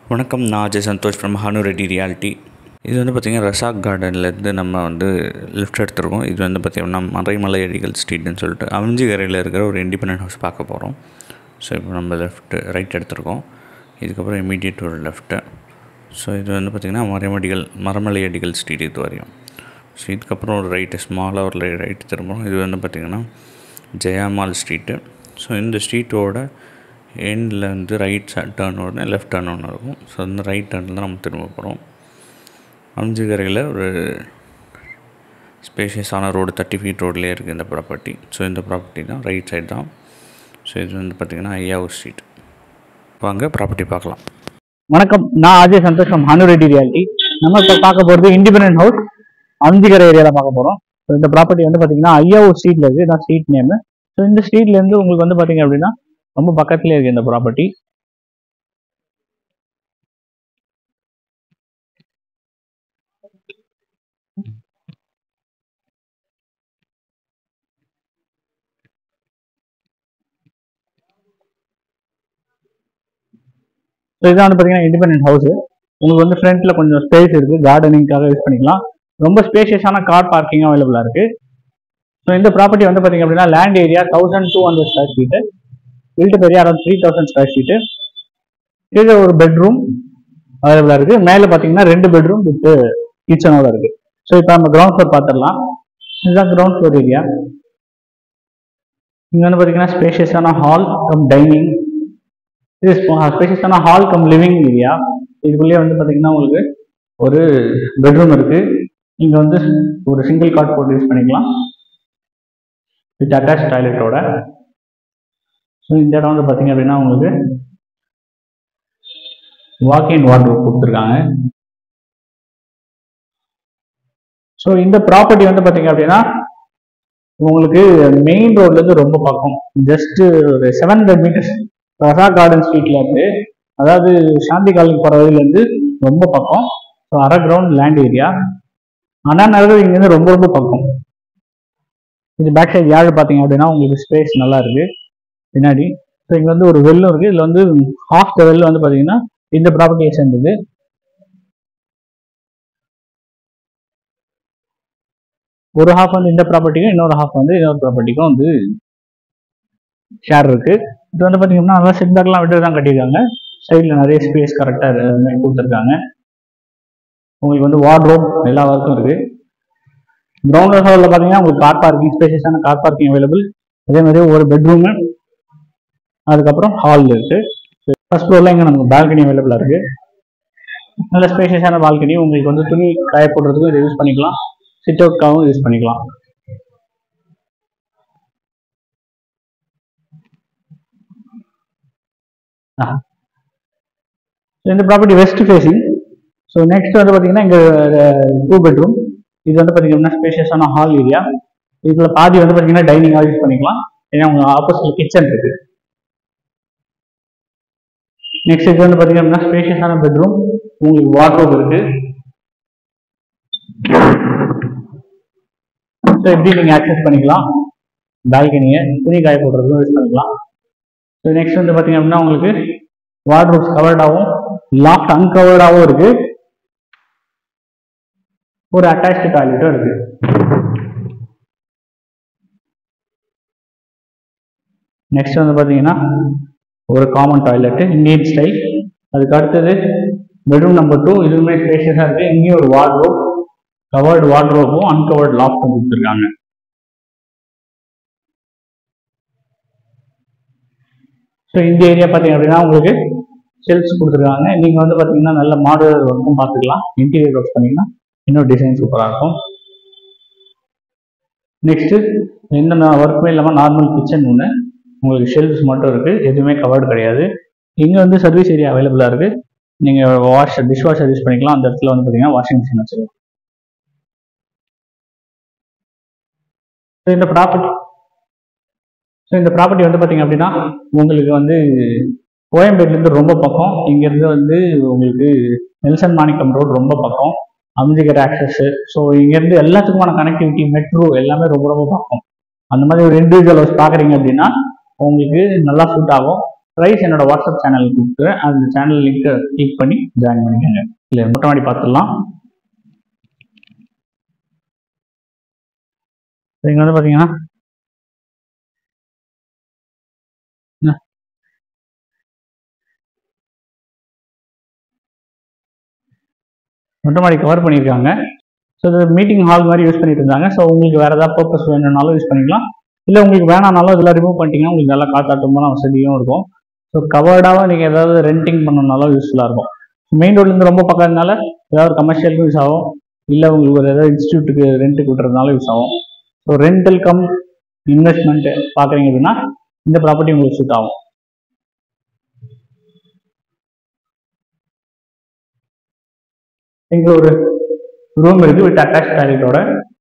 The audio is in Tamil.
வணக்கம் நான் அஜய் சந்தோஷ் ஃப்ரம் ஹானு ரெட்டி ரியாலிட்டி இது வந்து பார்த்திங்கன்னா ரசாக் கார்டன்லேருந்து நம்ம வந்து லிஃப்ட் எடுத்திருக்கோம் இது வந்து பார்த்திங்கன்னா மறைமலை அடிகள் ஸ்ட்ரீட்னு சொல்லிட்டு அவிஞ்சிகரையில் இருக்கிற ஒரு இண்டிபெண்டன்ட் ஹவுஸ் பார்க்க போகிறோம் ஸோ இப்போ நம்ம லெஃப்ட் ரைட் எடுத்திருக்கோம் இதுக்கப்புறம் இமீடியட் ஒரு லெஃப்ட்டு ஸோ இது வந்து பார்த்திங்கன்னா மறைமடிகள் மரமலை அடிகள் ஸ்ட்ரீட் இது வரையும் ஸோ இதுக்கப்புறம் ஒரு ரைட்டு ஸ்மாலாக ஒரு ரைட் திரும்பும் இது வந்து பார்த்திங்கன்னா ஜெயாமால் ஸ்ட்ரீட்டு ஸோ இந்த ஸ்ட்ரீட்டோட எண்டில் வந்து ரைட் டேர்ன் ஒன்று லெஃப்ட் டேர்ன் ஒன்று இருக்கும் ஸோ அந்த ரைட் டேர்னில் தான் நம்ம திரும்ப போகிறோம் அம்ஜிகரையில் ஒரு ஸ்பேஷியஸான ரோடு தேர்ட்டி ஃபீட் ரோட்லேயே இருக்குது இந்த ப்ராப்பர்ட்டி ஸோ இந்த ப்ராப்பர்ட்டி தான் ரைட் சைடு தான் ஸோ இது வந்து பார்த்திங்கன்னா ஐயாவூர் ஸ்ட்ரீட் வாங்க ப்ராப்பர்ட்டி பார்க்கலாம் வணக்கம் நான் அஜய் சந்தோஷ் ஃப்ரம் ஹானுரெட்டி ரியாலிட்டி நம்ம இப்போ பார்க்க போகிறது இண்டிபெண்டன்ட் ஹவுஸ் அம்ஜிகரை ஏரியாவில் பார்க்க போகிறோம் ஸோ இந்த ப்ராப்பர்ட்டி வந்து பார்த்தீங்கன்னா ஐயாவூர் ஸ்ட்ரீட்டில் இருக்குது இதான் ஸ்ட்ரீட் நேமு ஸோ இந்த ஸ்ட்ரீட்லேருந்து உங்களுக்கு வந்து பார்த்தீங்க அப்படின்னா ரொம்ப பக்கத்துலேயே இருக்குது இந்த ப்ராப்பர்ட்டி ஸோ இதான் வந்து பார்த்தீங்கன்னா இண்டிபெண்டன்ட் ஹவுஸ் உங்களுக்கு வந்து ஃப்ரண்ட்டில் கொஞ்சம் ஸ்பேஸ் இருக்குது கார்டனிங்காக யூஸ் பண்ணிக்கலாம் ரொம்ப ஸ்பேஷியஸான கார் பார்க்கிங் அவைலபிளாக இருக்குது ஸோ இந்த ப்ராப்பர்ட்டி வந்து பார்த்தீங்க அப்படின்னா land area thousand two hundred square feet built area around three thousand square feet கீழே ஒரு பெட்ரூம் அவைலபிளாக இருக்குது மேலே பார்த்தீங்கன்னா ரெண்டு பெட்ரூம் வித் கிச்சனோட இருக்குது ஸோ இப்போ நம்ம கிரவுண்ட் ஃப்ளோர் பார்த்துடலாம் இதுதான் கிரவுண்ட் ஃப்ளோர் ஏரியா இங்கே வந்து பார்த்தீங்கன்னா ஸ்பேஷியஸான ஹால் கம் டைனிங் இது ஸ்பேஷியஸான ஹால் கம் லிவிங் ஏரியா இதுக்குள்ளேயே வந்து பார்த்தீங்கன்னா உங்களுக்கு ஒரு பெட்ரூம் இருக்கு இங்க வந்து ஒரு சிங்கிள் காட் போட்டு யூஸ் பண்ணிக்கலாம் வித் அட்டாச் டாய்லெட்டோட ஸோ இந்த இடம் வந்து பார்த்தீங்க அப்படின்னா உங்களுக்கு வாக் இன் வாட்டர் கொடுத்துருக்காங்க ஸோ இந்த ப்ராப்பர்ட்டி வந்து பார்த்தீங்க அப்படின்னா உங்களுக்கு மெயின் ரோட்ல இருந்து ரொம்ப பக்கம் ஜஸ்ட் ஒரு செவன் ஹண்ட்ரட் மீட்டர்ஸ் ரசா கார்டன் ஸ்ட்ரீட்ல இருந்து அதாவது சாந்தி காலனி போகிற வழியிலேருந்து ரொம்ப பக்கம் ஸோ அரை ground land area Anna Nagar இங்கேருந்து ரொம்ப ரொம்ப பக்கம் இது பேக் சைடு யாழ் பார்த்தீங்க அப்படின்னா உங்களுக்கு ஸ்பேஸ் நல்லா இருக்கு பின்னாடி ஸோ இங்கே வந்து ஒரு வெல்லும் இருக்கு இதில் வந்து ஹாஃப் த வெல் வந்து பார்த்தீங்கன்னா இந்த ப்ராப்பர்ட்டியை சேர்ந்தது ஒரு ஹாஃப் வந்து இந்த ப்ராப்பர்ட்டிக்கும் இன்னொரு ஹாஃப் வந்து இன்னொரு ப்ராப்பர்ட்டிக்கும் வந்து ஷேர் இருக்கு இது வந்து பார்த்தீங்கன்னா நல்லா செட் பேக்லாம் விட்டு தான் கட்டியிருக்காங்க சைடில் நிறைய ஸ்பேஸ் கரெக்டாக கொடுத்துருக்காங்க உங்களுக்கு வந்து வார்ட்ரோப் எல்லா ஒர்க்கும் இருக்கு கிரவுண்ட் ஃப்ளோரில் பார்த்தீங்கன்னா உங்களுக்கு கார் பார்க்கிங் ஸ்பேஷியஸான கார் பார்க்கிங் அவைலபிள் அதே மாதிரி ஒரு பெட்ரூமு அதுக்கப்புறம் ஹால் இருக்கு ஃபர்ஸ்ட் ஃப்ளோரில் இங்கே நமக்கு பால்கனி அவைலபிளாக இருக்கு நல்ல ஸ்பேஷியஸான பால்கனி உங்களுக்கு வந்து துணி காய போடுறதுக்கும் இதை யூஸ் பண்ணிக்கலாம் சிட் அவுட்காகவும் யூஸ் பண்ணிக்கலாம் இந்த property west facing so next வந்து பார்த்தீங்கன்னா இங்கே டூ பெட்ரூம் இது வந்து பார்த்தீங்கன்னா ஸ்பேஷியஸான ஹால் ஏரியா இதுல பாதி வந்து பார்த்தீங்கன்னா டைனிங்காக யூஸ் பண்ணிக்கலாம் ஏன்னா உங்க ஆப்போசிட்ல கிச்சன் இருக்கு நெக்ஸ்ட் இது வந்து பார்த்தீங்கன்னா ஸ்பேஷியஸான பெட்ரூம் உங்களுக்கு வாட்ரோப் இருக்கு ஸோ எப்படி நீங்கள் ஆக்சஸ் பண்ணிக்கலாம் பால்கனியை துணி காய போடுறதுக்கும் யூஸ் பண்ணிக்கலாம் ஸோ நெக்ஸ்ட் வந்து பார்த்தீங்க அப்படின்னா உங்களுக்கு வார்ட்ரோப்ஸ் கவர்டாகவும் லாஃப்ட் அன்கவர்டாகவும் இருக்கு ஒரு அட்டாச்சு டாய்லெட்டும் இருக்கு நெக்ஸ்ட் வந்து பார்த்தீங்கன்னா ஒரு காமன் டாய்லெட்டு இந்தியன் ஸ்டைல் அதுக்கு அடுத்தது பெட்ரூம் நம்பர் டூ இதுவுமே ஸ்பேஷியஸாக இருக்கு இங்கேயும் ஒரு வார்ட்ரோப் கவர்டு வார்ட்ரோப்பும் அன்கவர்டு லாஃப்டும் கொடுத்துருக்காங்க ஸோ இந்த ஏரியா பார்த்தீங்க அப்படின்னா உங்களுக்கு ஷெல்ஃப்ஸ் கொடுத்துருக்காங்க நீங்கள் வந்து பார்த்தீங்கன்னா நல்ல மாடலர் ஒர்க்கும் பார்த்துக்கலாம் இன்டீரியர் ஒர்க் பண்ணிங்கன்னா இன்னும் டிசைன் சூப்பராக இருக்கும் நெக்ஸ்ட்டு எந்த ஒர்க்குமே இல்லாமல் நார்மல் கிச்சன் ஒன்று உங்களுக்கு ஷெல்ஃப்ஸ் மட்டும் இருக்குது எதுவுமே கவர்டு கிடையாது இங்கே வந்து சர்வீஸ் ஏரியா அவைலபிளாக இருக்குது நீங்கள் வாஷ் டிஷ் வாஷர் யூஸ் பண்ணிக்கலாம் அந்த இடத்துல வந்து பார்த்தீங்கன்னா வாஷிங் மிஷின் வச்சுக்கலாம் ஸோ இந்த ப்ராப்பர்ட்டி ஸோ இந்த ப்ராப்பர்ட்டி வந்து பார்த்தீங்க அப்படின்னா உங்களுக்கு வந்து கோயம்பேட்லேருந்து ரொம்ப பக்கம் இங்கேருந்து வந்து உங்களுக்கு நெல்சன் மாணிக்கம் ரோடு ரொம்ப பக்கம் அம்ஜிகர் ஆக்சஸ் ஸோ இங்கேருந்து எல்லாத்துக்குமான கனெக்டிவிட்டி மெட்ரோ எல்லாமே ரொம்ப ரொம்ப பக்கம் அந்த மாதிரி ஒரு இண்டிவிஜுவல் ஹவுஸ் பார்க்குறீங்க அப்படின்னா உங்களுக்கு நல்லா சூட் ஆகும் ப்ரைஸ் என்னோட வாட்ஸ்அப் சேனலுக்கு கொடுக்குறேன் அந்த சேனல் லிங்க்கை கிளிக் பண்ணி ஜாயின் பண்ணிக்கோங்க இல்லை மொட்டை மாடி பார்த்துடலாம் இங்கே வந்து பார்த்தீங்கன்னா மொட்டை மாடி கவர் பண்ணியிருக்காங்க ஸோ இது மீட்டிங் ஹால் மாதிரி யூஸ் பண்ணிட்டு இருந்தாங்க ஸோ உங்களுக்கு வேறு ஏதாவது பர்பஸ் வேணும்னாலும் யூஸ் பண்ணிக்கலாம் இல்லை உங்களுக்கு வேணாம்னாலும் இதெல்லாம் ரிமூவ் பண்ணிட்டீங்கன்னா உங்களுக்கு நல்லா காத்தாட்டமான வசதியும் இருக்கும் ஸோ கவர்டாக நீங்கள் ஏதாவது ரெண்டிங் பண்ணணும்னாலும் யூஸ்ஃபுல்லாக இருக்கும் மெயின் ரோட்லேருந்து ரொம்ப பக்கம்னால ஏதாவது கமர்ஷியலுக்கும் யூஸ் ஆகும் இல்லை உங்களுக்கு ஒரு ஏதாவது இன்ஸ்டியூட்டுக்கு ரெண்ட்டுக்கு விட்டுறதுனால யூஸ் ஆகும் ஸோ ரெண்டல் கம் இன்வெஸ்ட்மெண்ட் பார்க்குறீங்க அப்படின்னா இந்த ப்ராப்பர்ட்டி உங்களுக்கு சூட் ஆகும் இங்கே ஒரு ரூம் இருக்கு வித் அட்டாச் டாய்லெட்டோட